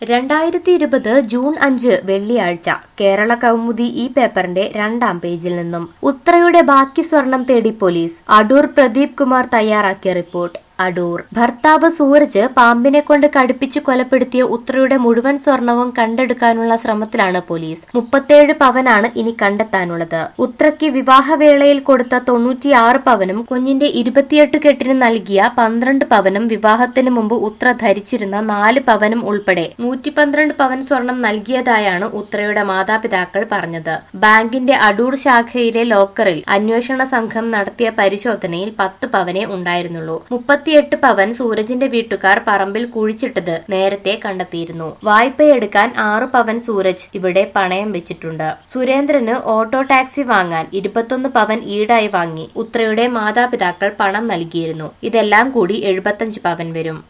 രണ്ടായിരത്തി ഇരുപത് ജൂൺ അഞ്ച് വെള്ളിയാഴ്ച കേരള കൗമുദി ഈ പേപ്പറിന്റെ രണ്ടാം പേജിൽ നിന്നും ഉത്രയുടെ ബാക്കി സ്വർണം തേടി പോലീസ് അടൂർ പ്രദീപ് കുമാർ തയ്യാറാക്കിയ റിപ്പോർട്ട് അടൂർ ഭർത്താവ് സൂരജ് പാമ്പിനെ കൊണ്ട് കടുപ്പിച്ച് കൊലപ്പെടുത്തിയ ഉത്രയുടെ മുഴുവൻ സ്വർണവും കണ്ടെടുക്കാനുള്ള ശ്രമത്തിലാണ് പോലീസ് മുപ്പത്തേഴ് പവനാണ് ഇനി കണ്ടെത്താനുള്ളത് ഉത്രയ്ക്ക് വിവാഹവേളയിൽ കൊടുത്ത തൊണ്ണൂറ്റിയാറ് പവനും കുഞ്ഞിന്റെ ഇരുപത്തിയെട്ട് കെട്ടിന് നൽകിയ പന്ത്രണ്ട് പവനും വിവാഹത്തിന് മുമ്പ് ഉത്ര ധരിച്ചിരുന്ന നാല് പവനും ഉൾപ്പെടെ നൂറ്റി പന്ത്രണ്ട് പവൻ സ്വർണം നൽകിയതായാണ് ഉത്രയുടെ മാതാപിതാക്കൾ പറഞ്ഞത് ബാങ്കിന്റെ അടൂർ ശാഖയിലെ ലോക്കറിൽ അന്വേഷണ സംഘം നടത്തിയ പരിശോധനയിൽ പത്ത് പവനേ ഉണ്ടായിരുന്നുള്ളൂ മുപ്പത്തിയെട്ട് പവൻ സൂരജിന്റെ വീട്ടുകാർ പറമ്പിൽ കുഴിച്ചിട്ടത് നേരത്തെ കണ്ടെത്തിയിരുന്നു വായ്പയെടുക്കാൻ ആറ് പവൻ സൂരജ് ഇവിടെ പണയം വെച്ചിട്ടുണ്ട് സുരേന്ദ്രന് ഓട്ടോ ടാക്സി വാങ്ങാൻ ഇരുപത്തൊന്ന് പവൻ ഈടായി വാങ്ങി ഉത്രയുടെ മാതാപിതാക്കൾ പണം നൽകിയിരുന്നു ഇതെല്ലാം കൂടി എഴുപത്തഞ്ച് പവൻ വരും